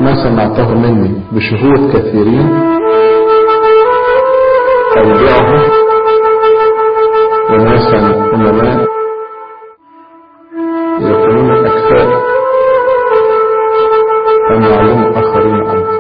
ما سمعته مني بشهود كثيرين أودعه وناسا أمماء يكونون أكفاء أن يعلموا آخرين عنه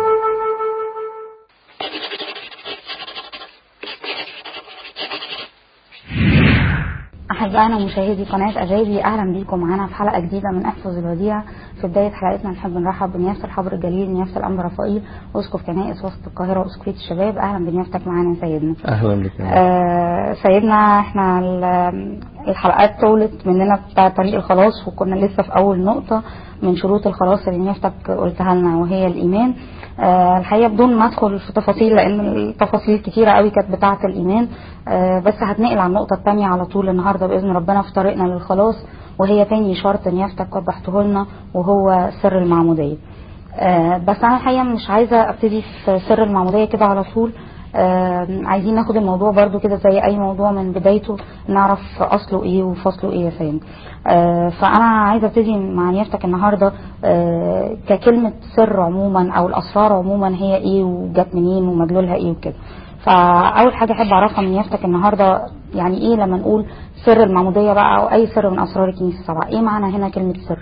أحبائنا مشاهدي قناة أجابي أهلا بيكم معانا في حلقة جديدة من احفظ الوديع في بداية حلقتنا نحب نرحب بنيافة الحبر الجليل نيافة الأنبا رفائيل أسقف كنائس وسط القاهرة وأسقفية الشباب أهلا بنيافتك معانا يا سيدنا أهلا بك آه سيدنا احنا ال- الحلقات طولت مننا بتاع طريق الخلاص وكنا لسه في أول نقطة من شروط الخلاص اللي نيافتك قلتها لنا وهي الإيمان آه الحقيقة بدون ما أدخل في تفاصيل لأن التفاصيل كتيرة قوي كانت بتاعة الإيمان آه بس هتنقل على النقطة الثانية على طول النهاردة بإذن ربنا في طريقنا للخلاص وهي تاني شرط نيافتك وضحته لنا وهو سر المعمودية آه بس أنا الحقيقة مش عايزة أبتدي في سر المعمودية كده على طول آه عايزين ناخد الموضوع برضو كده زي اي موضوع من بدايته نعرف اصله ايه وفصله ايه يا سيدنا آه فانا عايزه ابتدي مع نيافتك النهارده آه ككلمه سر عموما او الاسرار عموما هي ايه وجت منين ومدلولها ايه وكده فاول حاجه احب اعرفها من نيافتك النهارده يعني ايه لما نقول سر المعموديه بقى او اي سر من اسرار الكنيسه السبعه ايه معنى هنا كلمه سر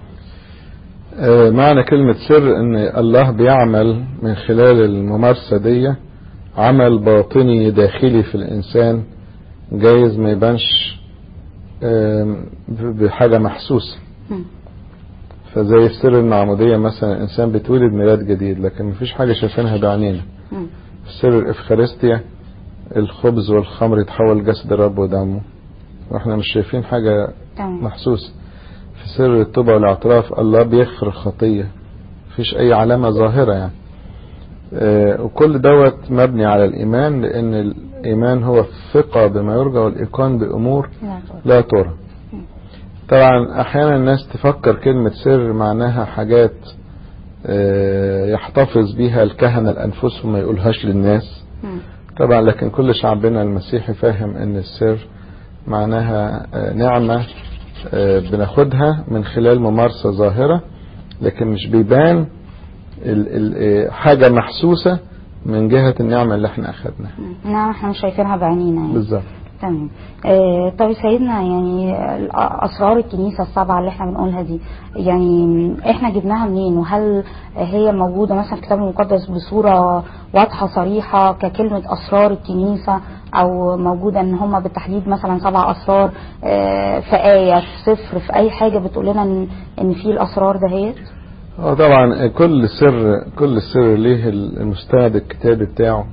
آه، معنى كلمة سر ان الله بيعمل من خلال الممارسة دي عمل باطني داخلي في الانسان جايز ما يبانش آم، بحاجة محسوسة مم. فزي السر المعمودية مثلا الانسان بيتولد ميلاد جديد لكن مفيش حاجة شايفينها بعينينا مم. في سر الافخارستيا الخبز والخمر يتحول جسد الرب ودمه واحنا مش شايفين حاجة تمام محسوسة في سر التوبة والاعتراف الله بيغفر الخطية مفيش أي علامة ظاهرة يعني آه، وكل دوت مبني على الإيمان لأن الإيمان هو الثقة بما يرجى والإيقان بأمور لا تقول. لا ترى طبعا أحيانا الناس تفكر كلمة سر معناها حاجات آه، يحتفظ بيها الكهنة لأنفسهم ما يقولهاش للناس مم. طبعا لكن كل شعبنا المسيحي فاهم ان السر معناها آه، نعمة آه، بناخدها من خلال ممارسة ظاهرة لكن مش بيبان ال- ال- آه، حاجة محسوسة من جهة النعمة اللي احنا اخدناها مم. نعم احنا مش شايفينها بعينينا يعني بالظبط تمام آه طب يا سيدنا يعني اسرار الكنيسه السبعه اللي احنا بنقولها دي يعني احنا جبناها منين وهل هي موجوده مثلا في الكتاب المقدس بصوره واضحه صريحه ككلمه اسرار الكنيسه او موجوده ان هم بالتحديد مثلا سبع اسرار آه في ايه في سفر في اي حاجه بتقول لنا ان ان في الاسرار دهيت اه طبعا كل سر كل سر ليه المستند الكتابي بتاعه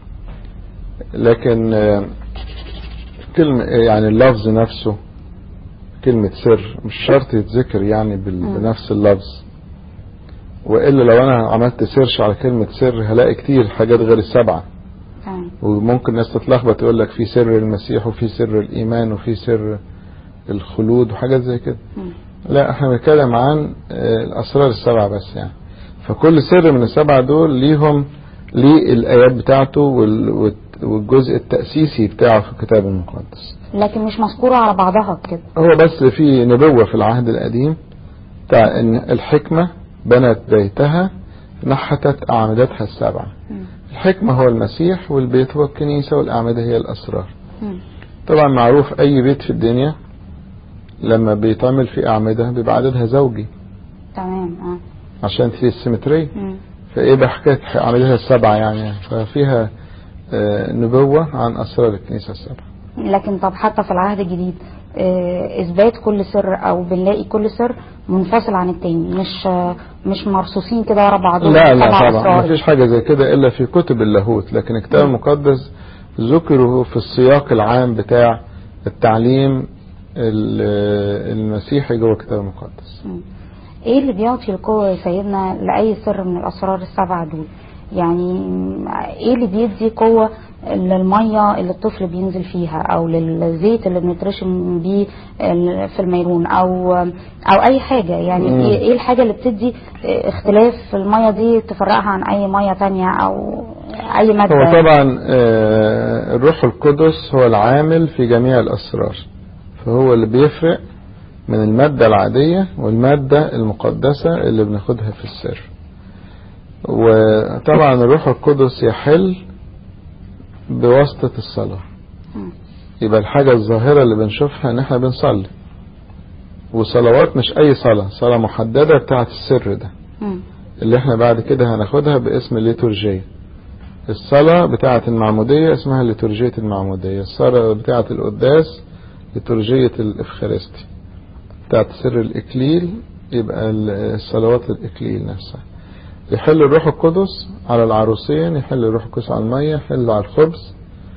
لكن آه، كلمة يعني اللفظ نفسه كلمة سر مش شرط يتذكر يعني بال- مم. بنفس اللفظ وإلا لو أنا عملت سيرش على كلمة سر هلاقي كتير حاجات غير السبعة تمام وممكن الناس تتلخبط يقول لك في سر المسيح وفي سر الإيمان وفي سر الخلود وحاجات زي كده مم. لا احنا بنتكلم عن آه، الاسرار السبعه بس يعني فكل سر من السبعه دول ليهم ليه الايات بتاعته وال- والت- والجزء التاسيسي بتاعه في الكتاب المقدس لكن مش مذكوره على بعضها كده هو بس في نبوه في العهد القديم بتاع ان الحكمه بنت بيتها نحتت اعمدتها السبعه مم. الحكمه هو المسيح والبيت هو الكنيسه والاعمده هي الاسرار مم. طبعا معروف اي بيت في الدنيا لما بيتعمل فيه اعمده بيبقى عددها زوجي تمام اه عشان في السيمترية مم. فايه بحكاية عملها السبعة يعني ففيها آه، نبوة عن أسرار الكنيسة السبعة لكن طب حتى في العهد الجديد آه، اثبات كل سر او بنلاقي كل سر منفصل عن التاني مش آه، مش مرصوصين كده ورا بعضهم لا لا سبع طبعا أسرار. ما فيش حاجة زي كده إلا في كتب اللاهوت لكن الكتاب المقدس ذكره في السياق العام بتاع التعليم ال- المسيحي جوه الكتاب المقدس مم. ايه اللي بيعطي القوة يا سيدنا لأي سر من الأسرار السبعة دول يعني مم، ايه اللي بيدي قوة للمية اللي الطفل بينزل فيها او للزيت اللي بنترشم بيه ال- في الميرون او او اي حاجة يعني مم. ايه إيه الحاجة اللي بتدي اختلاف المية دي تفرقها عن اي مية تانية او اي مادة هو طبعا آه، الروح القدس هو العامل في جميع الأسرار فهو اللي بيفرق من المادة العادية والمادة المقدسة اللي بناخدها في السر وطبعا الروح القدس يحل بواسطة الصلاة مم. يبقى الحاجة الظاهرة اللي بنشوفها ان احنا بنصلي وصلوات مش اي صلاة صلاة محددة بتاعة السر ده مم. اللي احنا بعد كده هناخدها باسم الليتورجية الصلاة بتاعة المعمودية اسمها ليتورجية المعمودية الصلاة بتاعة القداس ليتورجية الإفخارستي بتاعة سر الإكليل يبقى الصلوات الإكليل نفسها يحل الروح القدس على العروسين يحل الروح القدس على المية يحل على الخبز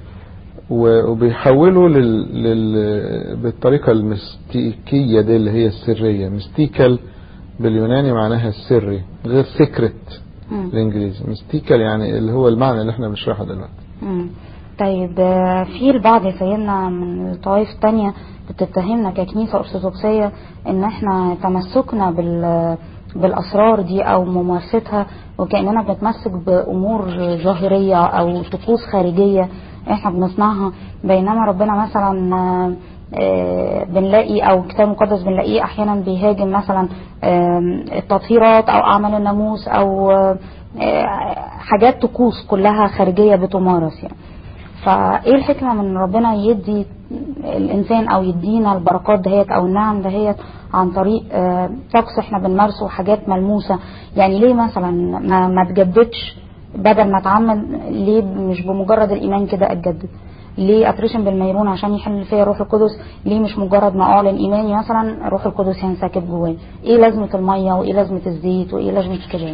و- وبيحولوا لل... لل... بالطريقة المستيكية دي اللي هي السرية مستيكال باليوناني معناها السري غير سكرت مم. الانجليزي مستيكال يعني اللي هو المعنى اللي احنا بنشرحه دلوقتي مم. طيب آه، في البعض يا سيدنا من الطوائف التانية بتتهمنا ككنيسة أرثوذكسية إن إحنا تمسكنا بال بالأسرار دي أو ممارستها وكأننا بنتمسك بأمور ظاهرية أو طقوس خارجية إحنا بنصنعها بينما ربنا مثلا آه، آه، بنلاقي أو الكتاب المقدس بنلاقيه أحيانا بيهاجم مثلا آم، التطهيرات أو أعمال الناموس أو آه، آه، حاجات طقوس كلها خارجية بتمارس يعني فايه الحكمة من ربنا يدي الانسان او يدينا البركات دهيت او النعم دهيت عن طريق آه، طقس احنا بنمارسه حاجات ملموسة يعني ليه مثلا ما, ما تجددش بدل ما اتعمد ليه مش بمجرد الايمان كده اتجدد ليه اترشم بالميرون عشان يحل فيا روح القدس ليه مش مجرد ما اعلن ايماني مثلا روح القدس ينسكب جوايا ايه لازمة المية وايه لازمة الزيت وايه لازمة كده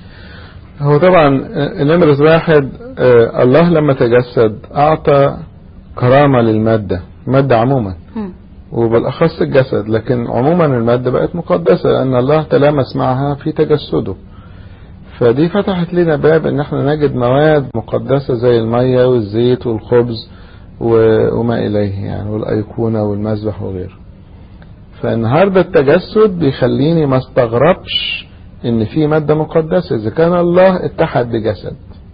هو طبعا آه، نمرة واحد آه، الله لما تجسد أعطى كرامة للمادة المادة عموما مم. وبالأخص الجسد لكن عموما المادة بقت مقدسة لأن الله تلامس معها في تجسده فدي فتحت لنا باب ان احنا نجد مواد مقدسة زي المية والزيت والخبز و- وما إليه يعني والأيقونة والمذبح وغيره فالنهاردة التجسد بيخليني ما استغربش ان في مادة مقدسة اذا كان الله اتحد بجسد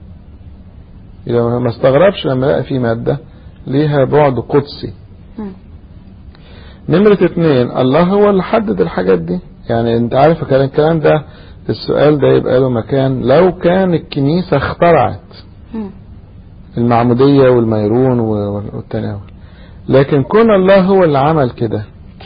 يبقى ما استغربش لما لقى في مادة ليها بعد قدسي مم. نمرة اتنين الله هو اللي حدد الحاجات دي يعني انت عارف كان الكلام ده السؤال ده يبقى له مكان لو كان الكنيسة اخترعت مم. المعمودية والميرون و- والتناول لكن كون الله هو اللي عمل كده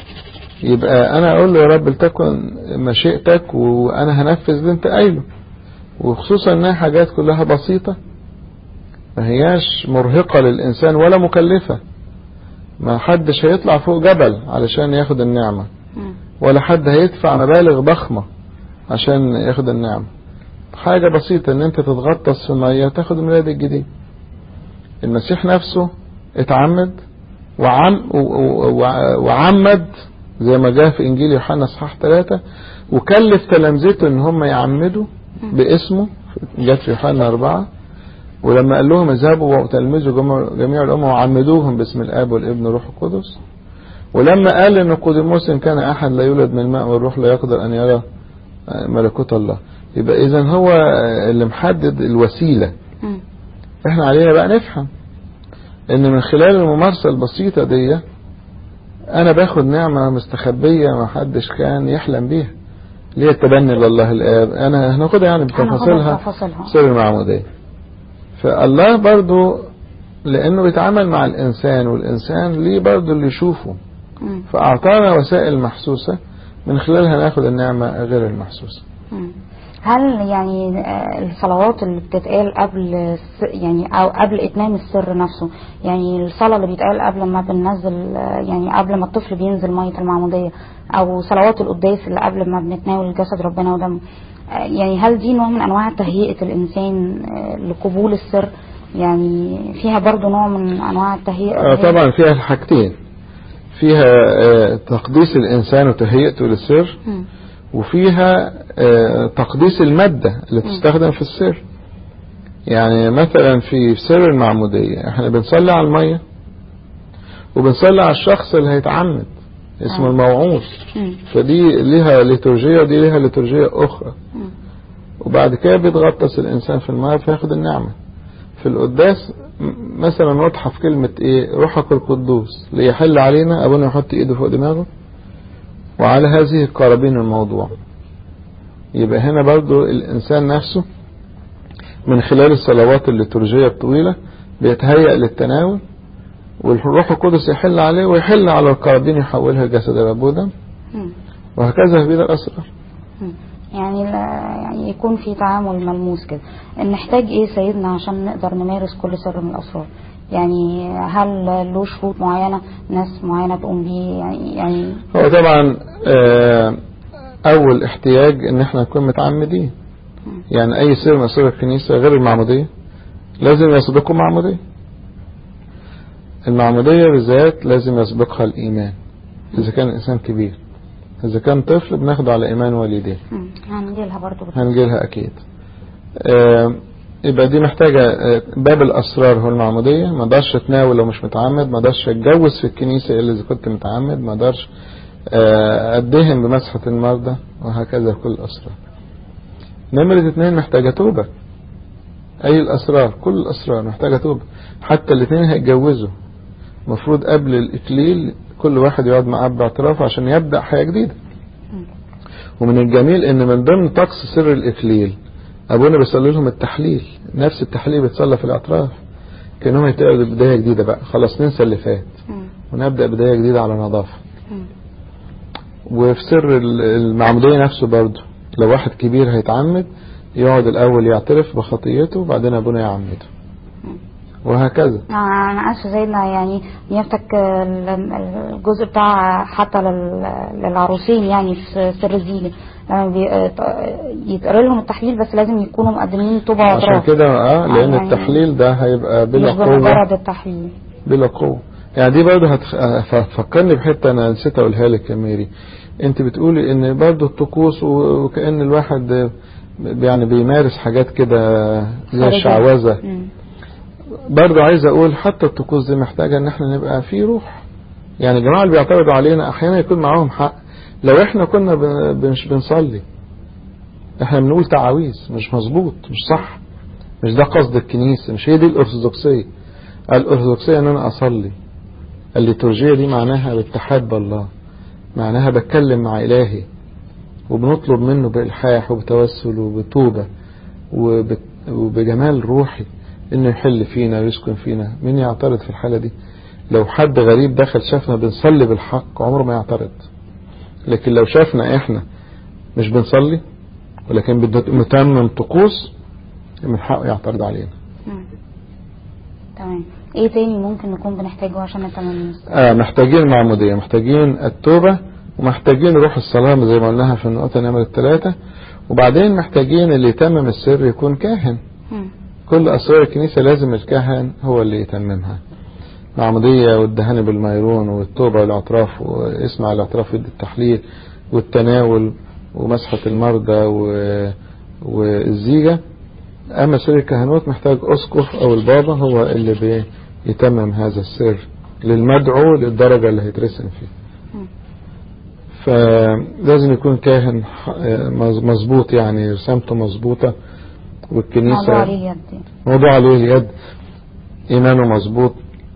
يبقى انا اقول له يا رب لتكن مشيئتك وانا هنفذ اللي انت قايله وخصوصا انها حاجات كلها بسيطة ما هياش مرهقة للانسان ولا مكلفة ما حدش هيطلع فوق جبل علشان ياخد النعمة مم. ولا حد هيدفع مبالغ ضخمة عشان ياخد النعمة حاجة بسيطة ان انت تتغطس في المية وتاخد الميلاد الجديد المسيح نفسه اتعمد وعم و- و- و- وعمد زي ما جاء في انجيل يوحنا اصحاح ثلاثة وكلف تلامذته ان هم يعمدوا باسمه جت في يوحنا أربعة ولما قال لهم اذهبوا وتلمذوا جميع- جميع الأمم وعمدوهم باسم الآب والابن والروح القدس ولما قال ان نيقوديموس ان كان احد لا يولد من الماء والروح لا يقدر ان يرى ملكوت الله يبقى اذا هو اللي محدد الوسيله مم. احنا علينا بقى نفهم ان من خلال الممارسه البسيطه دي انا باخد نعمه مستخبيه ما حدش كان يحلم بيها اللي هي التبني لله الاب انا هناخدها يعني هناخدها بتفاصيلها بتفاصيلها. سر المعموديه فالله برضو لانه بيتعامل مع الانسان والانسان ليه برضو اللي يشوفه مم. فأعطانا وسائل محسوسة من خلالها ناخد النعمة غير المحسوسة مم. هل يعني آه، الصلوات اللي بتتقال قبل الس- يعني او قبل اتمام السر نفسه يعني الصلاه اللي بيتقال قبل ما بننزل آه، يعني قبل ما الطفل بينزل ميه المعموديه او صلوات القداس اللي قبل ما بنتناول جسد ربنا ودمه آه، يعني هل دي نوع من انواع تهيئه الانسان آه، لقبول السر يعني فيها برضو نوع من انواع التهيئه آه، طبعا فيها الحاجتين فيها آه، تقديس الإنسان وتهيئته للسر مم. وفيها آه، تقديس المادة اللي تستخدم في السر يعني مثلا في سر المعمودية احنا بنصلي على المية وبنصلي على الشخص اللي هيتعمد اسمه آه. الموعوظ مم. فدي ليها ليتورجية ودي ليها ليتورجية أخرى مم. وبعد كده بيتغطس الإنسان في الماء فياخد النعمة في القداس م- مثلا واضحة في كلمة إيه روحك القدوس ليحل علينا أبونا يحط إيده فوق دماغه وعلى هذه القرابين الموضوع يبقى هنا برضو الإنسان نفسه من خلال الصلوات الليتورجية الطويلة بيتهيأ للتناول والروح القدس يحل عليه ويحل على القرابين يحولها جسد الأبودا مم. وهكذا في الأسرار مم. يعني لا- يعني يكون في تعامل ملموس كده نحتاج ايه سيدنا عشان نقدر نمارس كل سر من الاسرار يعني هل له شروط معينه ناس معينه تقوم بيه يعني, يعني هو طبعا آه، أول احتياج إن احنا نكون متعمدين يعني أي سر من أسرار الكنيسة غير المعمودية لازم يسبقه معمودية المعمودية بالذات لازم يسبقها الإيمان إذا كان الإنسان كبير إذا كان طفل بناخده على إيمان والديه مم. هنجيلها برضو بالتفصيل. هنجيلها أكيد آه، يبقى دي محتاجة آه، باب الأسرار هو المعمودية ما اقدرش اتناول لو مش متعمد ما اقدرش اتجوز في الكنيسة إلا إذا كنت متعمد ما اقدرش آه، أدهن بمسحة المرضى وهكذا كل الأسرار نمرة اتنين محتاجة توبة أي الأسرار كل الأسرار محتاجة توبة حتى الاثنين هيتجوزوا المفروض قبل الإكليل كل واحد يقعد معاه باعتراف عشان يبدأ حياة جديدة ومن الجميل ان من ضمن طقس سر الإكليل أبونا بيصلي لهم التحليل نفس التحليل بيتصلى في الاعتراف كأنهم يبدأوا بداية جديدة بقى خلاص ننسى اللي فات مم. ونبدأ بداية جديدة على نظافة مم. وفي سر ال- المعمودية نفسه برضه لو واحد كبير هيتعمد يقعد الأول يعترف بخطيته وبعدين أبونا يعمده وهكذا انا اسف سيدنا يعني نيابتك ال- الجزء بتاع حتى لل- للعروسين يعني في سر الزينة لما بي- يتقرا لهم التحليل بس لازم يكونوا مقدمين توبه عشان واعتراف كده اه لأن يعني التحليل ده هيبقى بلا مش قوة بمجرد التحليل بلا قوة يعني دي برضه هتخ... هتفكرني بحتة أنا نسيت أقولها لك يا ميري أنت بتقولي إن برضه الطقوس و- وكأن الواحد يعني بيمارس حاجات كده زي خارجية. الشعوذة مم. برضه عايز أقول حتى الطقوس دي محتاجة إن إحنا نبقى في روح يعني الجماعة اللي بيعترضوا علينا أحيانا يكون معاهم حق لو إحنا كنا ب... مش بنصلي إحنا بنقول تعاويذ مش مظبوط مش صح مش ده قصد الكنيسة مش هي دي الأرثوذكسية الأرثوذكسية إن أنا أصلي الليتورجية دي معناها الاتحاد بالله معناها بتكلم مع إلهي وبنطلب منه بإلحاح وبتوسل وبتوبة وب- وبجمال روحي إنه يحل فينا ويسكن فينا مين يعترض في الحالة دي لو حد غريب دخل شافنا بنصلي بالحق عمره ما يعترض لكن لو شافنا إحنا مش بنصلي ولكن بنتمم طقوس من حقه يعترض علينا مم. تمام ايه تاني ممكن نكون بنحتاجه عشان نتمم آه محتاجين معمودية محتاجين التوبة ومحتاجين روح الصلاة زي ما قلناها في النقطة نمرة الثلاثة وبعدين محتاجين اللي يتمم السر يكون كاهن مم. كل أسرار الكنيسة لازم الكاهن هو اللي يتممها معمودية والدهان بالميرون والتوبة والاعتراف واسمع الاعتراف ضد التحليل والتناول ومسحة المرضى و- والزيجة أما سر الكهنوت محتاج أسقف أو البابا هو اللي بيتمم هذا السر للمدعو للدرجة اللي هيترسم فيه مم. فلازم يكون كاهن ح- مظ- مظبوط يعني رسامته مظبوطة والكنيسة موضوع عليه يد موضوع عليه اليد إيمانه مظبوط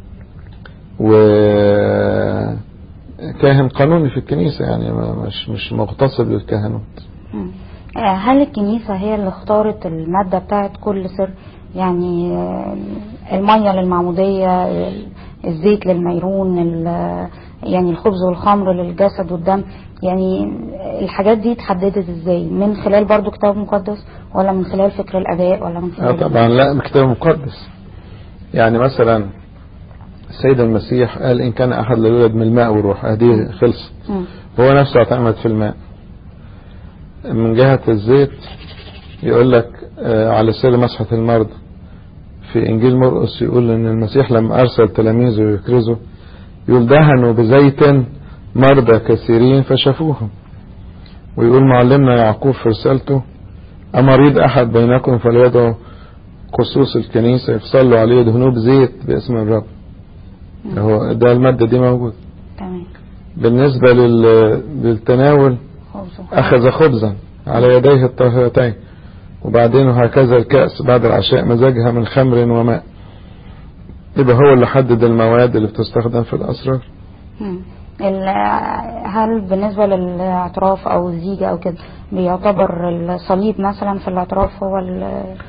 وكاهن قانوني في الكنيسة يعني ما- مش مش مغتصب للكهنوت مم. آه، هل الكنيسة هي اللي اختارت المادة بتاعت كل سر يعني آه، المية للمعمودية ال- الزيت للميرون ال- يعني الخبز والخمر للجسد والدم يعني الحاجات دي اتحددت ازاي من خلال برضو كتاب مقدس ولا من خلال فكر الاباء ولا من اه خلال طبعا لا الكتاب المقدس يعني السيد المسيح قال إن كان أحد لا يولد من الماء والروح هذه خلص مم. هو نفسه اعتمد في الماء من جهة الزيت يقول لك آه، على سر مسحة المرضى في إنجيل مرقس يقول إن المسيح لما أرسل تلاميذه يكرزوا يقول دهنوا بزيت مرضى كثيرين فشافوهم ويقول معلمنا يعقوب في رسالته أمريض أحد بينكم فليدعو خصوص الكنيسة يصلوا عليه يدهنوه بزيت باسم الرب هو ده المادة دي موجود تمام بالنسبة لل- للتناول خبز أخذ خبزا على يديه الطاهرتين وبعدين هكذا الكأس بعد العشاء مزاجها من خمر وماء يبقى هو اللي حدد المواد اللي بتستخدم في الأسرار مم. ال- هل بالنسبة للاعتراف أو الزيجة أو كده بيعتبر الصليب مثلا في الاعتراف هو ال-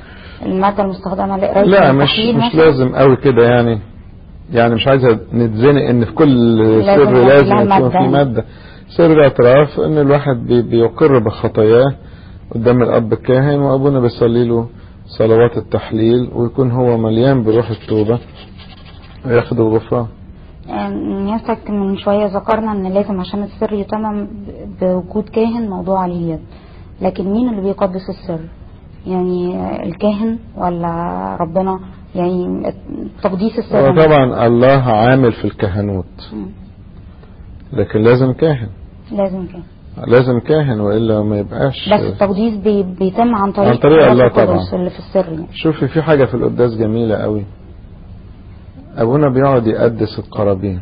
المادة المستخدمة لقراية لا مش التحليل مش مثلا؟ لازم قوي كده يعني يعني مش عايزة نتزنق ان في كل لازم سر يكون لازم لها يكون في مادة. مادة سر الاعتراف ان الواحد بي- بيقر بخطاياه قدام الاب الكاهن وابونا بيصلي له صلوات التحليل ويكون هو مليان بروح التوبة وياخد الغفران نياستك من شوية ذكرنا ان لازم عشان السر يتمم ب- بوجود كاهن موضوع عليه اليد لكن مين اللي بيقدس السر يعني الكاهن ولا ربنا يعني تقديس السر هو طبعا الله عامل في الكهنوت مم. لكن لازم كاهن لازم كاهن لازم كاهن والا ما يبقاش بس التقديس بي بيتم عن طريق عن طريق الروح الله القدس طبعا. اللي في السر يعني شوفي في حاجة في القداس جميلة قوي أبونا بيقعد يقدس القرابين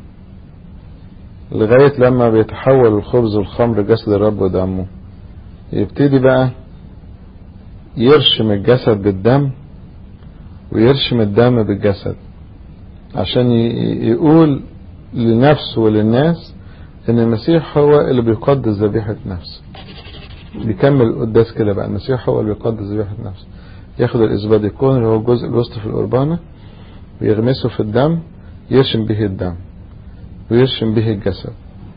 لغاية لما بيتحول الخبز والخمر جسد الرب ودمه يبتدي بقى يرشم الجسد بالدم ويرشم الدم بالجسد عشان ي- يقول لنفسه وللناس ان المسيح هو اللي بيقدس ذبيحة نفسه بيكمل القداس كده بقى المسيح هو اللي بيقدس ذبيحة نفسه ياخد الاسباديكون اللي هو الجزء الوسطى في القربانة ويغمسه في الدم يرشم به الدم ويرشم به الجسد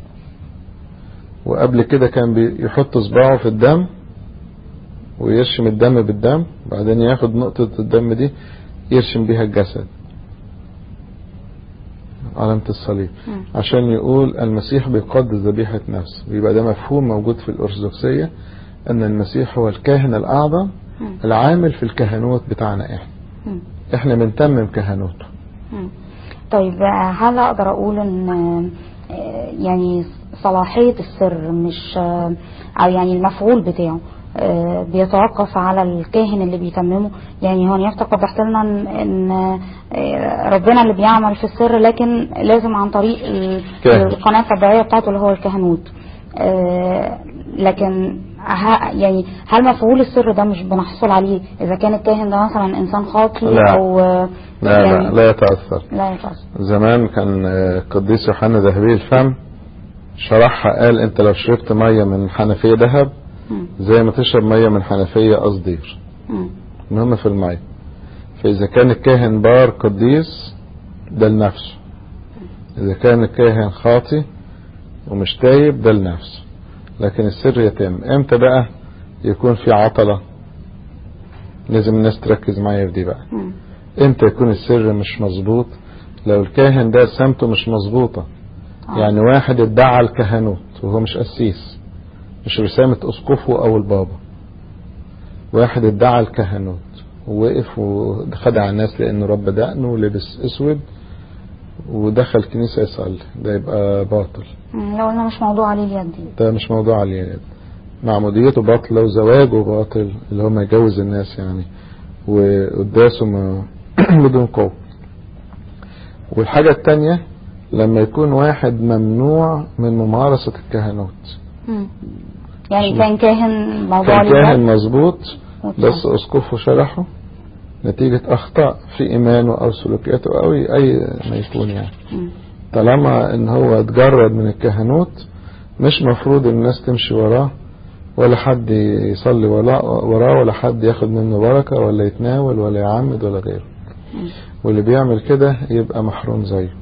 وقبل كده كان بيحط صباعه في الدم ويرشم الدم بالدم بعدين ياخد نقطة الدم دي يرشم بيها الجسد علامة الصليب مم. عشان يقول المسيح بيقدس ذبيحة نفسه يبقى ده مفهوم موجود في الأرثوذكسية أن المسيح هو الكاهن الأعظم مم. العامل في الكهنوت بتاعنا إحنا مم. إحنا بنتمم كهنوته مم. طيب آه، هل اقدر اقول ان آه، يعني صلاحية السر مش آه، او يعني المفعول بتاعه آه، بيتوقف على الكاهن اللي بيتممه يعني هو يفتح وضحت لنا ان إن، آه، ربنا اللي بيعمل في السر لكن لازم عن طريق ال- كاهن. القناة الطبيعية بتاعته اللي هو الكهنوت آه، لكن ه- يعني هل مفعول السر ده مش بنحصل عليه اذا كان الكاهن ده مثلا انسان خاطي لا. او آه، لا يعني لا لا يتأثر لا يتأثر زمان كان آه، القديس يوحنا ذهبي الفم شرحها قال انت لو شربت مية من حنفية ذهب مم. زي ما تشرب مية من حنفية قصدير مم. المهم في المية فإذا كان الكاهن بار قديس ده لنفسه إذا كان الكاهن خاطي ومش تايب ده لنفسه لكن السر يتم امتى بقى يكون في عطلة لازم الناس تركز معايا في دي بقى مم. امتى يكون السر مش مظبوط لو الكاهن ده رسامته مش مظبوطة آه. يعني واحد ادعى الكهنوت وهو مش قسيس مش رسامة اسقفه او البابا واحد ادعى الكهنوت ووقف وخدع الناس لانه رب دقنه ولبس اسود ودخل كنيسة يصلي ده يبقى باطل مم. لو قلنا مش موضوع عليه اليد دي ده مش موضوع عليه معموديته باطلة وزواجه باطل اللي هو ما يجوز الناس يعني وقداسه ما بدون قوة والحاجة التانية لما يكون واحد ممنوع من ممارسة الكهنوت مم. يعني مش- كان كاهن موضوع كان عليه كاهن اليد مظبوط وتصل. بس اسقفه شرحه نتيجة اخطاء في ايمانه او سلوكياته او اي ما يكون يعني مم. طالما ان هو اتجرد من الكهنوت مش مفروض الناس تمشي وراه ولا حد يصلي ولا- وراه ولا حد ياخد منه بركة ولا يتناول ولا يعمد ولا غيره مم. واللي بيعمل كده يبقى محروم زيه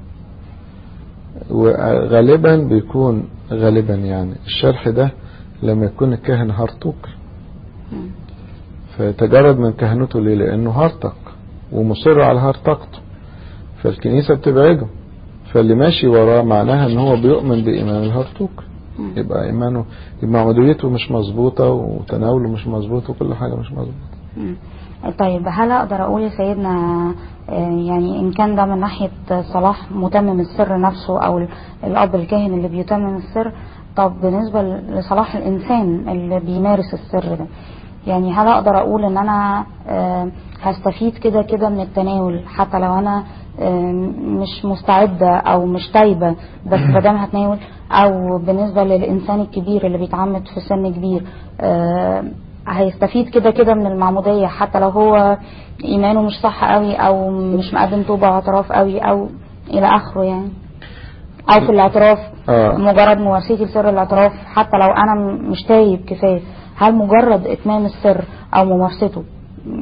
وغالبا بيكون غالبا يعني الشرح ده لما يكون الكاهن هرطوك مم. فتجرد من كهنوته ليه لانه هرطق ومصر على هرطقته فالكنيسة بتبعده فاللي ماشي وراه معناها ان هو بيؤمن بإيمان الهرطوك مم. يبقى ايمانه يبقى معموديته مش مظبوطة وتناوله مش مظبوط وكل حاجة مش مظبوطة مم. طيب هل اقدر اقول يا سيدنا آه، يعني ان كان ده من ناحية صلاح متمم السر نفسه او ال- الاب الكاهن اللي بيتمم السر طب بالنسبة لصلاح الانسان اللي بيمارس السر ده يعني هل اقدر اقول ان انا آه، هستفيد كده كده من التناول حتى لو انا آه، مش مستعدة او مش تايبة بس مادام هتناول او بالنسبة للانسان الكبير اللي بيتعمد في سن كبير آه، هيستفيد كده كده من المعمودية حتى لو هو ايمانه مش صح قوي او مش مقدم توبة واعتراف قوي او الى اخره يعني او في الاعتراف آه. مجرد ممارستي لسر الاعتراف حتى لو انا م- مش تايب كفايه هل مجرد اتمام السر او ممارسته م-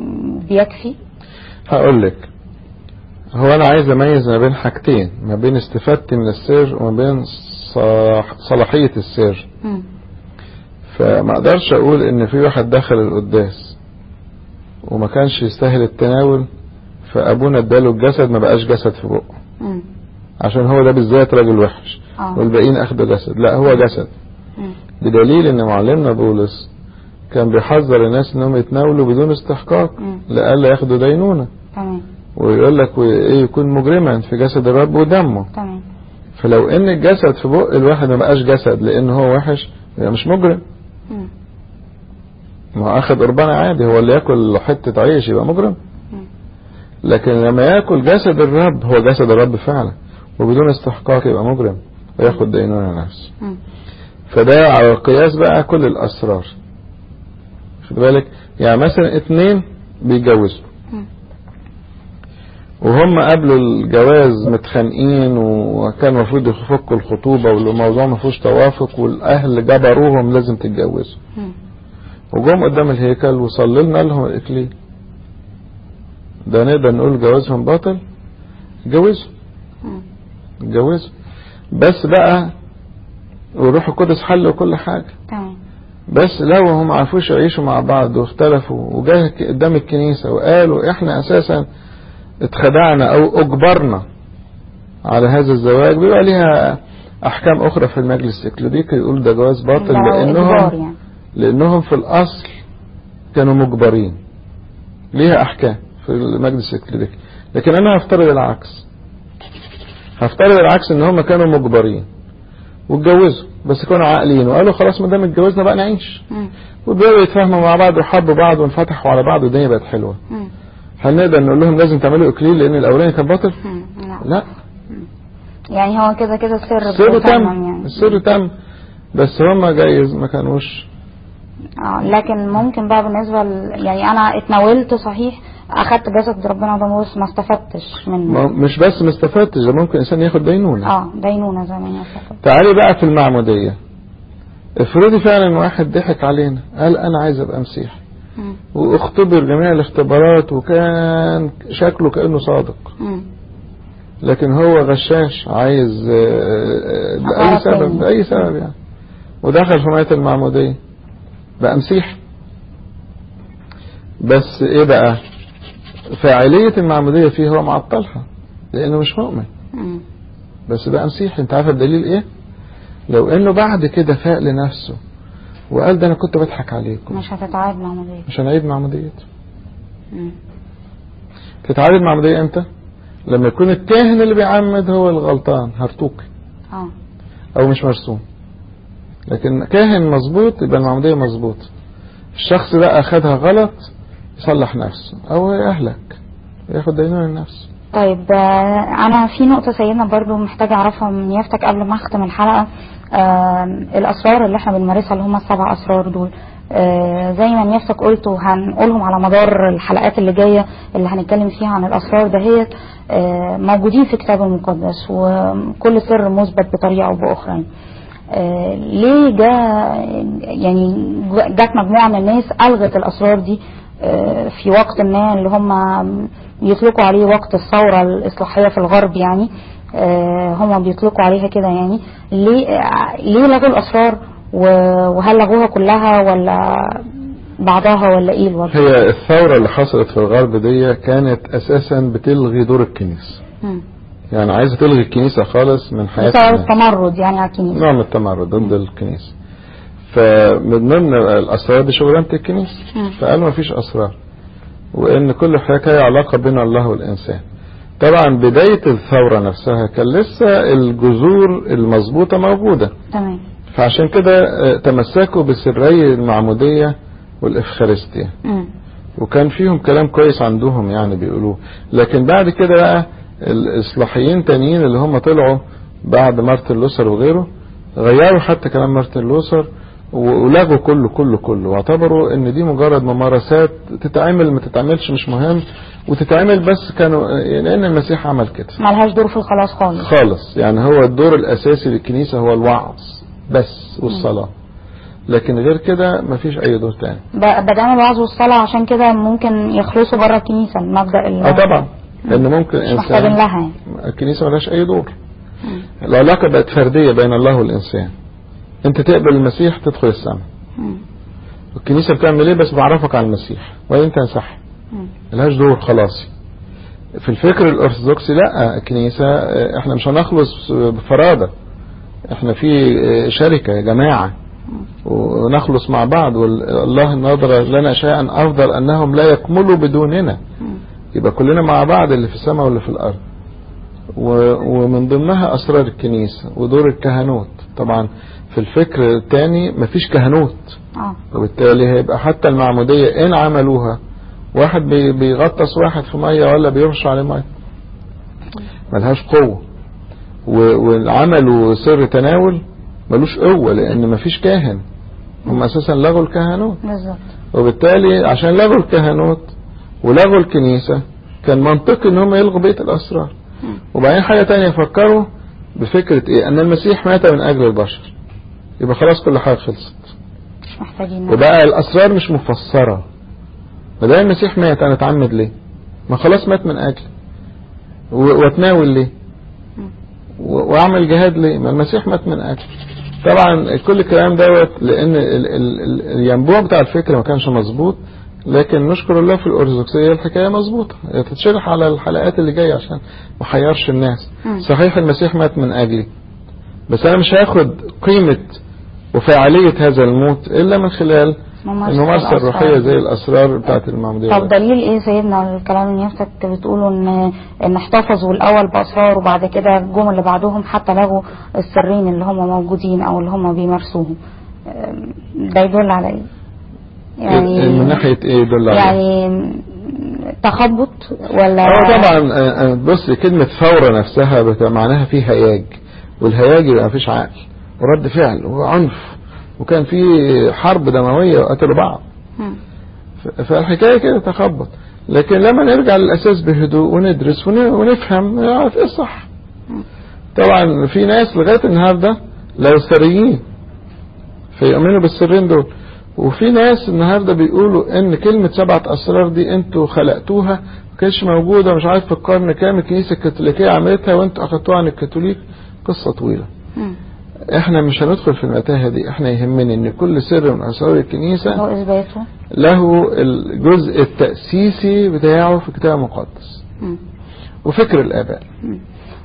بيكفي هقول لك هو انا عايز اميز ما بين حاجتين ما بين استفادتي من السر وما بين صلاح- صلاحية السر مم. فما اقدرش اقول ان في واحد دخل القداس وما كانش يستاهل التناول فابونا اداله الجسد ما بقاش جسد في بقه مم. عشان هو ده بالذات راجل وحش اه والباقيين اخدوا جسد لا هو جسد مم. بدليل ان معلمنا بولس كان بيحذر الناس انهم يتناولوا بدون استحقاق مم. لئلا ياخدوا دينونة تمام ويقول لك وايه يكون مجرما في جسد الرب ودمه تمام فلو ان الجسد في بق الواحد ما بقاش جسد لان هو وحش يبقى مش مجرم مم. ما هو اخد قربان عادي هو اللي ياكل حتة عيش يبقى مجرم مم. لكن لما ياكل جسد الرب هو جسد الرب فعلا وبدون استحقاق يبقى مجرم وياخد دينونة نفسه مم. فده على القياس بقى كل الاسرار خد بالك يعني مثلا اتنين بيتجوزوا مم. وهم قبل الجواز متخانقين وكان المفروض يفكوا الخطوبة والموضوع ما فيهوش توافق والاهل جبروهم لازم تتجوزوا مم. وجم قدام الهيكل وصللنا لهم الاكليل ده نقدر نقول جوازهم باطل اتجوزوا مم. اتجوزوا بس بقى والروح القدس حل كل حاجة تمام بس لو هم عرفوش يعيشوا مع بعض واختلفوا وجاه قدام الكنيسة وقالوا احنا اساسا اتخدعنا او اجبرنا على هذا الزواج بيبقى ليها احكام اخرى في المجلس التكليديكي يقول ده جواز باطل ده إجبار لانهم يعني لانهم في الاصل كانوا مجبرين ليها احكام في المجلس التكليديكي لكن انا هفترض العكس هفترض العكس ان هم كانوا مجبرين واتجوزوا بس كانوا عاقلين وقالوا خلاص ما دام اتجوزنا بقى نعيش مم. وبدأوا يتفاهموا مع بعض وحبوا بعض وانفتحوا على بعض والدنيا بقت حلوه مم. هل نقدر نقول لهم لازم تعملوا اكليل لان الاولاني كان باطل؟ مم. لا. لا يعني هو كده كده السر السر بيتمم تم يعني السر تم بس هم جايز ما كانوش اه لكن ممكن بقى بالنسبة ل... يعني انا اتناولت صحيح اخدت جسد ربنا ده بس ما استفدتش منه ما- مش بس ما استفدتش ده ممكن انسان ياخد دينونه اه دينونة زي ما هي استفدت تعالي بقى في المعمودية افرضي فعلا واحد ضحك علينا قال انا عايز ابقى مسيحي مم. واختبر جميع الاختبارات وكان شكله كأنه صادق مم. لكن هو غشاش عايز آه، آه، بأي غلط سبب تاني. بأي سبب يعني ودخل في مية المعمودية بقى مسيحي بس ايه بقى فاعلية المعمودية فيه هو معطلها لانه مش مؤمن مم. بس بقى مسيحي انت عارف الدليل ايه لو انه بعد كده فاق لنفسه وقال ده انا كنت بضحك عليكم مش هتتعاد معمودية مش هنعيد معموديته مم. تتعاد المعمودية امتى لما يكون الكاهن اللي بيعمد هو الغلطان هرتوقي اه او مش مرسوم لكن كاهن مظبوط يبقى المعمودية مظبوط الشخص ده اخدها غلط يصلح نفسه او يهلك ياخد دينونة النفس طيب آه، انا في نقطة سيدنا برضو محتاجة اعرفها من يافتك قبل ما اختم الحلقة آه، الاسرار اللي احنا بنمارسها اللي هم السبع اسرار دول آه، زي ما يافتك قلت وهنقولهم على مدار الحلقات اللي جاية اللي هنتكلم فيها عن الاسرار دهيت آه، موجودين في الكتاب المقدس وكل سر مثبت بطريقة او باخرى آه، ليه جا يعني جات مجموعة من الناس ألغت الأسرار دي آه، في وقت ما اللي هم بيطلقوا عليه وقت الثورة الإصلاحية في الغرب يعني آه، هم بيطلقوا عليها كده يعني ليه آه، ليه لغوا الأسرار و- وهل لغوها كلها ولا بعضها ولا ايه الوضع؟ هي الثورة اللي حصلت في الغرب دي كانت اساسا بتلغي دور الكنيسة مم. يعني عايزة تلغي الكنيسة خالص من حياة بسبب الناس. التمرد يعني على الكنيسة نوع من التمرد ضد الكنيسة فمن ضمن الأسرار دي شغلانة الكنيسة مم. فقالوا ما فيش أسرار وإن كل حاجة هي علاقة بين الله والإنسان طبعا بداية الثورة نفسها كان لسه الجذور المظبوطة موجودة تمام فعشان كده آه، تمسكوا بسري المعمودية والإفخارستية مم. وكان فيهم كلام كويس عندهم يعني بيقولوه لكن بعد كده بقى الإصلاحيين تانيين اللي هم طلعوا بعد مارتن لوثر وغيره غيروا حتى كلام مارتن لوثر و- ولغوا كله كله كله واعتبروا ان دي مجرد ممارسات تتعمل ما تتعملش مش مهم وتتعمل بس كانوا لان المسيح عمل كده ملهاش دور في الخلاص خالص خالص يعني هو الدور الاساسي للكنيسة هو الوعظ بس والصلاة لكن غير كده مفيش اي دور تاني ب- بدأنا الوعظ والصلاة عشان كده ممكن يخلصوا بره الكنيسة المبدأ ال- اه طبعا لان ممكن مش محتاجين انسان لها يعني الكنيسه ملهاش اي دور العلاقه بقت فرديه بين الله والانسان انت تقبل المسيح تدخل السماء مم. الكنيسه بتعمل ايه بس بعرفك على المسيح وانت تنسحب مم. ملهاش دور خلاص في الفكر الارثوذكسي لا الكنيسه اه، احنا مش هنخلص بفراده احنا في اه، شركه جماعه ونخلص مع بعض والله نظر لنا شيئا افضل انهم لا يكملوا بدوننا مم. يبقى كلنا مع بعض اللي في السماء واللي في الارض و- ومن ضمنها اسرار الكنيسه ودور الكهنوت طبعا في الفكر الثاني مفيش كهنوت اه وبالتالي هيبقى حتى المعموديه ان عملوها واحد بي- بيغطس واحد في ميه ولا بيرش عليه ميه ملهاش قوه و- والعمل سر تناول ملوش قوه لان مفيش كاهن هم اساسا لغوا الكهنوت بالظبط وبالتالي عشان لغوا الكهنوت ولغوا الكنيسة كان منطقي ان هم يلغوا بيت الاسرار مم. وبعدين حاجة تانية فكروا بفكرة ايه ان المسيح مات من اجل البشر يبقى خلاص كل حاجة خلصت مش محتاجين وبقى الاسرار مش مفسرة ما دام المسيح مات انا اتعمد ليه ما خلاص مات من اجلي و- واتناول ليه مم. و- واعمل جهاد ليه ما المسيح مات من اجلي طبعا كل الكلام دوت لان ال- ال- ال- الينبوع بتاع الفكر ما كانش مظبوط لكن نشكر الله في الارثوذكسيه الحكايه مظبوطه هي تتشرح على الحلقات اللي جايه عشان ما احيرش الناس مم. صحيح المسيح مات من اجلي بس انا مش هاخد قيمه وفاعليه هذا الموت الا من خلال ممارسة الممارسه الأسرار. الروحيه زي الاسرار بتاعت المعموديه طب دليل ايه سيدنا الكلام اللي نفسك بتقوله ان ان احتفظوا الاول باسرار وبعد كده الجم اللي بعدهم حتى لغوا السرين اللي هم موجودين او اللي هم بيمارسوهم أم، ده يدل على ايه؟ يعني من ناحيه ايه يدل على يعني تخبط ولا اه طبعا آه، آه، بص كلمة ثورة نفسها بت- معناها في هياج والهياج يبقى مفيش عقل ورد فعل وعنف وكان في حرب دموية وقتلوا بعض مم. ف- فالحكاية كده تخبط لكن لما نرجع للأساس بهدوء وندرس ون- ونفهم نعرف ايه الصح مم. طبعا في ناس لغاية النهاردة لو سريين فيؤمنوا بالسرين دول وفي ناس النهارده بيقولوا ان كلمة سبعة اسرار دي انتوا خلقتوها ما كانتش موجودة مش عارف في القرن كام الكنيسة الكاثوليكية عملتها وانتوا اخدتوها عن الكاثوليك قصة طويلة مم. احنا مش هندخل في المتاهة دي احنا يهمني ان كل سر من اسرار الكنيسة هو اثباته له الجزء التأسيسي بتاعه في الكتاب المقدس مم. وفكر الاباء مم.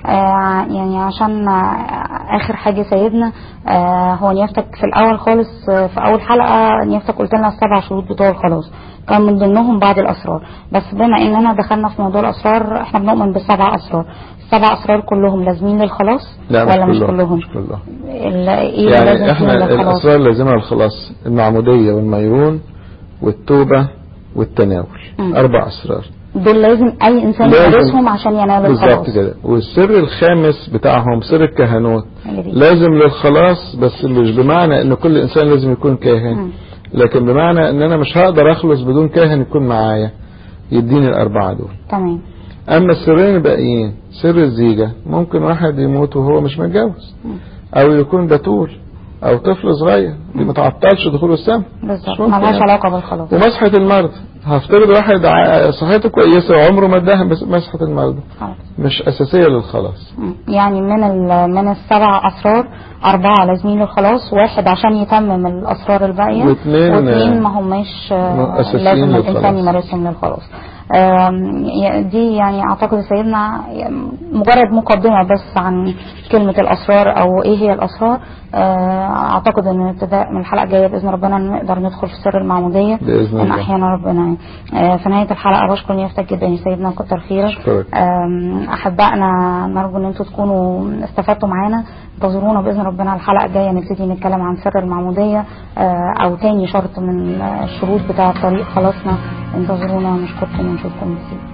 آه يعني عشان آه اخر حاجه سيدنا آه هو نيافتك في الاول خالص آه في اول حلقه نيافتك قلت لنا السبع شروط بتوع الخلاص كان من ضمنهم بعض الاسرار بس بما اننا دخلنا في موضوع الاسرار احنا بنؤمن بالسبع اسرار السبع اسرار كلهم لازمين للخلاص لا ولا مش كلهم كلهم مش كلهم ال- ايه اللي لازم يعني فيهم احنا للخلاص الاسرار اللازمه للخلاص المعموديه والميرون والتوبه والتناول مم. اربع اسرار دول لازم اي انسان لازم. يدرسهم عشان ينال بالظبط الخلاص كده والسر الخامس بتاعهم سر الكهنوت اللي بي- لازم للخلاص بس مش بمعنى ان كل انسان لازم يكون كاهن مم. لكن بمعنى ان انا مش هقدر اخلص بدون كاهن يكون معايا يديني الاربعه دول تمام اما السرين الباقيين سر الزيجه ممكن واحد يموت وهو مش متجوز مم. او يكون بتول او طفل صغير دي ما تعطلش دخول السماء بالظبط مش ممكن ملهاش يعني. علاقه بالخلاص ومسحة المرض هفترض واحد ع- صحته كويسة وعمره ما اداها بس- مسحة المرض خلاص مش أساسية للخلاص مم. يعني من ال- من السبع اسرار اربعه لازمين للخلاص واحد عشان يتمم الاسرار الباقيه واثنين- واثنين ما هماش آه، أساسيين لازم للخلاص. الانسان يمارسهم للخلاص آم، ي- دي يعني اعتقد سيدنا مجرد مقدمه بس عن كلمه الاسرار او ايه هي الاسرار آه، اعتقد ان ابتداء من الحلقه الجايه باذن ربنا نقدر ندخل في سر المعموديه بإذن ان الله. احيانا ربنا آه، في نهايه الحلقه بشكر نيافتك جدا يا سيدنا كتر خيرك أشكرك. آم، احبائنا نرجو ان انتم تكونوا استفدتوا معانا انتظرونا باذن ربنا الحلقه الجايه نبتدي نتكلم عن سر المعموديه آه، او تاني شرط من الشروط بتاع طريق خلاصنا انتظرونا نشكركم ونشوفكم كتير